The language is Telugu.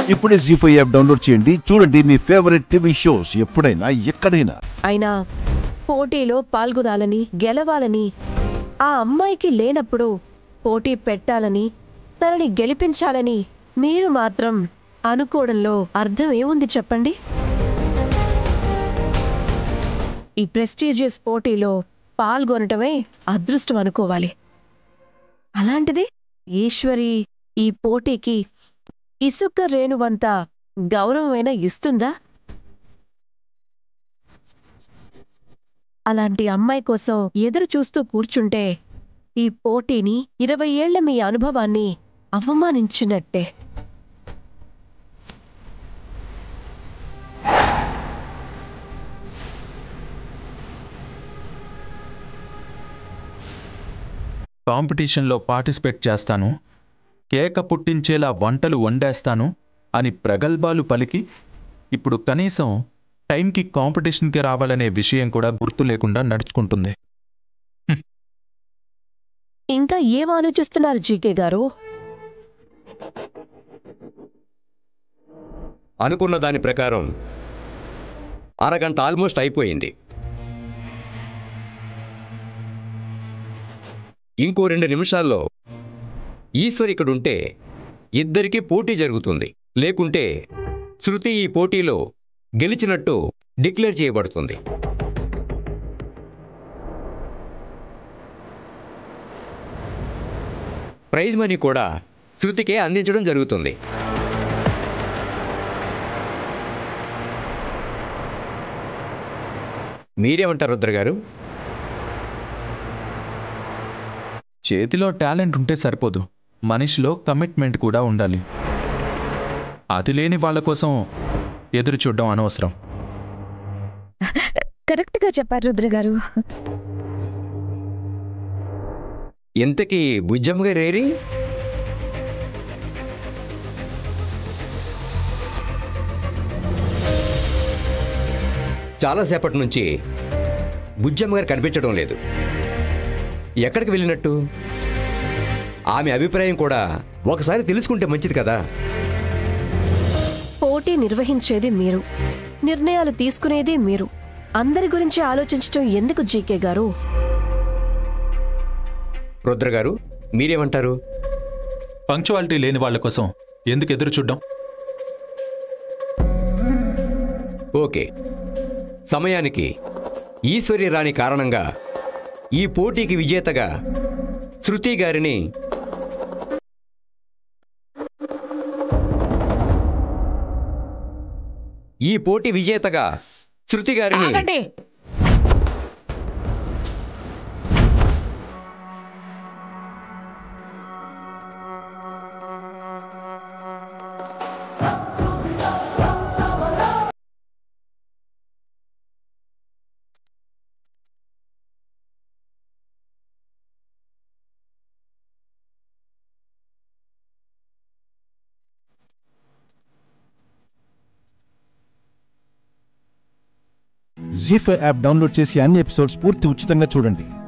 ఇప్పుడే జీ ఫైవ్ యాప్ డౌన్లోడ్ చేయండి చూడండి మీ ఫేవరెట్ టీవీ షోస్ ఎప్పుడైనా ఎక్కడైనా అయినా పోటీలో పాల్గొనాలని గెలవాలని ఆ అమ్మాయికి లేనప్పుడు పోటీ పెట్టాలని తనని గెలిపించాలని మీరు మాత్రం అనుకోవడంలో అర్థం ఏముంది చెప్పండి ఈ ప్రెస్టీజియస్ పోటీలో పాల్గొనటమే అదృష్టం అనుకోవాలి అలాంటిది ఈశ్వరి ఈ పోటీకి ఇసుక రేణువంత గౌరవమైనా ఇస్తుందా అలాంటి అమ్మాయి కోసం ఎదురు చూస్తూ కూర్చుంటే ఈ పోటీని ఇరవై ఏళ్ల మీ అనుభవాన్ని అవమానించినట్టే కాంపిటీషన్లో పార్టిసిపేట్ చేస్తాను కేక పుట్టించేలా వంటలు వండేస్తాను అని ప్రగల్భాలు పలికి ఇప్పుడు కనీసం టైంకి కాంపిటీషన్కి రావాలనే విషయం కూడా గుర్తు లేకుండా నడుచుకుంటుంది ఇంకా ఏం ఆలోచిస్తున్నారు జీకే గారు అనుకున్న దాని ప్రకారం అరగంట ఆల్మోస్ట్ అయిపోయింది ఇంకో రెండు నిమిషాల్లో ఈశ్వర్ ఇక్కడుంటే ఇద్దరికీ పోటీ జరుగుతుంది లేకుంటే శృతి ఈ పోటీలో గెలిచినట్టు డిక్లేర్ చేయబడుతుంది ప్రైజ్ మనీ కూడా శృతికే అందించడం జరుగుతుంది మీరేమంటారు రుద్ర గారు చేతిలో టాలెంట్ ఉంటే సరిపోదు మనిషిలో కమిట్మెంట్ కూడా ఉండాలి అది లేని వాళ్ళ కోసం ఎదురు చూడడం అనవసరం కరెక్ట్గా చెప్పారు రుద్ర గారు ఎంతకీ బుజ్జమ్మ గారు ఏరి చాలాసేపటి నుంచి బుజ్జమ్మ గారు కనిపించడం లేదు ఎక్కడికి వెళ్ళినట్టు ఆమె అభిప్రాయం కూడా ఒకసారి తెలుసుకుంటే మంచిది కదా పోటీ నిర్వహించేది మీరు నిర్ణయాలు తీసుకునేది మీరు అందరి గురించి ఆలోచించటం ఎందుకు జీకే గారు రుద్ర గారు మీరేమంటారు పంక్చువాలిటీ లేని వాళ్ళ కోసం ఎందుకు ఎదురు చూడడం ఓకే సమయానికి ఈశ్వరి రాణి కారణంగా ఈ పోటీకి విజేతగా శృతి గారిని ఈ పోటీ విజేతగా శృతి గారిని ఆగండి జీ ఫైవ్ యాప్ డౌన్లోడ్ చేసి అన్ని ఎపిసోడ్స్ పూర్తి ఉచితంగా చూడండి